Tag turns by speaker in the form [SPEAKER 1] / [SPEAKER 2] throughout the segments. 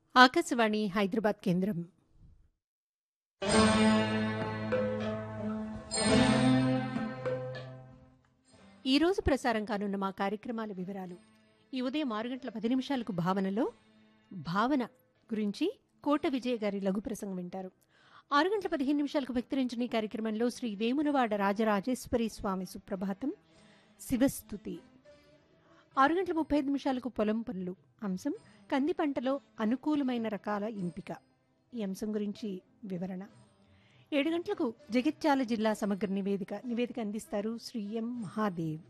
[SPEAKER 1] ఆకాశవాణి హైదరాబాద్ కేంద్రం ఈరోజు ప్రసారం కానున్న మా కార్యక్రమాల వివరాలు ఈ ఉదయం ఆరు గంటల పది నిమిషాలకు భావనలో భావన గురించి కోట విజయ గారి లఘు ప్రసంగం వింటారు ఆరు గంటల పదిహేను నిమిషాలకు వ్యక్తరించిన ఈ కార్యక్రమంలో శ్రీ వేమునవాడ రాజరాజేశ్వరి స్వామి సుప్రభాతం శివస్థుతి ఆరు గంటల ముప్పై ఐదు నిమిషాలకు పొలం పనులు అంశం కంది పంటలో అనుకూలమైన రకాల ఎంపిక ఈ అంశం గురించి వివరణ ఏడు గంటలకు జగిత్యాల జిల్లా సమగ్ర నివేదిక నివేదిక అందిస్తారు శ్రీ ఎం మహాదేవ్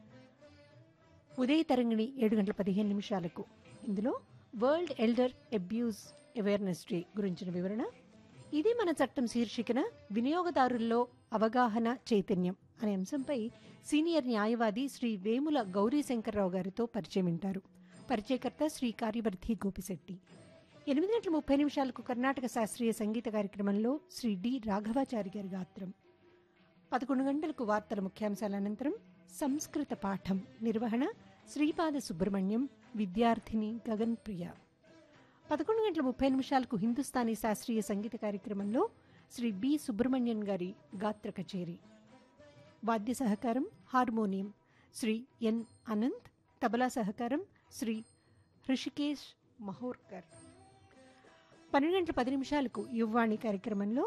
[SPEAKER 1] ఉదయ తరంగిణి ఏడు గంటల పదిహేను నిమిషాలకు ఇందులో world elder abuse awareness day గురించిన వివరణ ఇది మన చట్టం శీర్షికన వినియోగదారుల్లో అవగాహన చైతన్యం అనే అంశంపై సీనియర్ న్యాయవాది శ్రీ వేముల గౌరీ శంకర్రావు గారితో పరిచయం వింటారు పరిచయకర్త శ్రీ కార్యవర్ధి గోపిశెట్టి ఎనిమిది గంటల ముప్పై నిమిషాలకు కర్ణాటక శాస్త్రీయ సంగీత కార్యక్రమంలో శ్రీ డి రాఘవాచారి గారి గాత్రం పదకొండు గంటలకు వార్తల ముఖ్యాంశాల అనంతరం సంస్కృత పాఠం నిర్వహణ శ్రీపాద సుబ్రహ్మణ్యం విద్యార్థిని గగన్ ప్రియ పదకొండు గంటల ముప్పై నిమిషాలకు హిందుస్థానీ శాస్త్రీయ సంగీత కార్యక్రమంలో శ్రీ బి సుబ్రహ్మణ్యన్ గారి గాత్ర కచేరీ వాద్య సహకారం హార్మోనియం శ్రీ ఎన్ అనంత్ తబలా సహకారం శ్రీ హృషికేష్ మహోర్కర్ పన్నెండు గంటల పది నిమిషాలకు యువ్వాణి కార్యక్రమంలో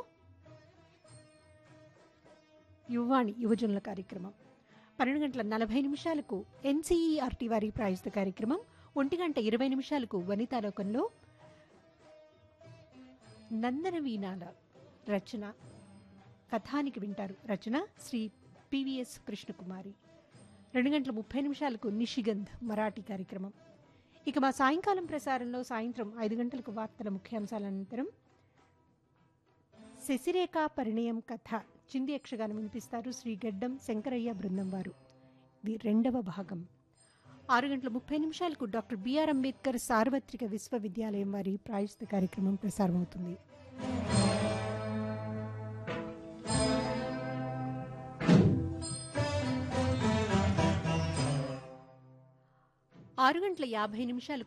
[SPEAKER 1] యువ్వాణి యువజనుల కార్యక్రమం పన్నెండు గంటల నలభై నిమిషాలకు ఎన్సీఈఆర్టీ వారి ప్రాయుస్త కార్యక్రమం ఒంటి గంట ఇరవై నిమిషాలకు వనితాలోకంలో నందన వీణాల రచన కథానికి వింటారు రచన శ్రీ పివిఎస్ కృష్ణకుమారి రెండు గంటల ముప్పై నిమిషాలకు నిషిగంధ్ మరాఠీ కార్యక్రమం ఇక మా సాయంకాలం ప్రసారంలో సాయంత్రం ఐదు గంటలకు వార్తల ముఖ్యాంశాల అనంతరం శశిరేఖ పరిణయం కథ చింది యక్షగానం వినిపిస్తారు శ్రీ గడ్డం శంకరయ్య బృందం వారు ఇది రెండవ భాగం ఆరు గంటల ముప్పై నిమిషాలకు డాక్టర్ బిఆర్ అంబేద్కర్ సార్వత్రిక విశ్వవిద్యాలయం వారి ప్రాయశ్చిత కార్యక్రమం ప్రసారమవుతుంది ఆరు గంటల యాభై నిమిషాలకు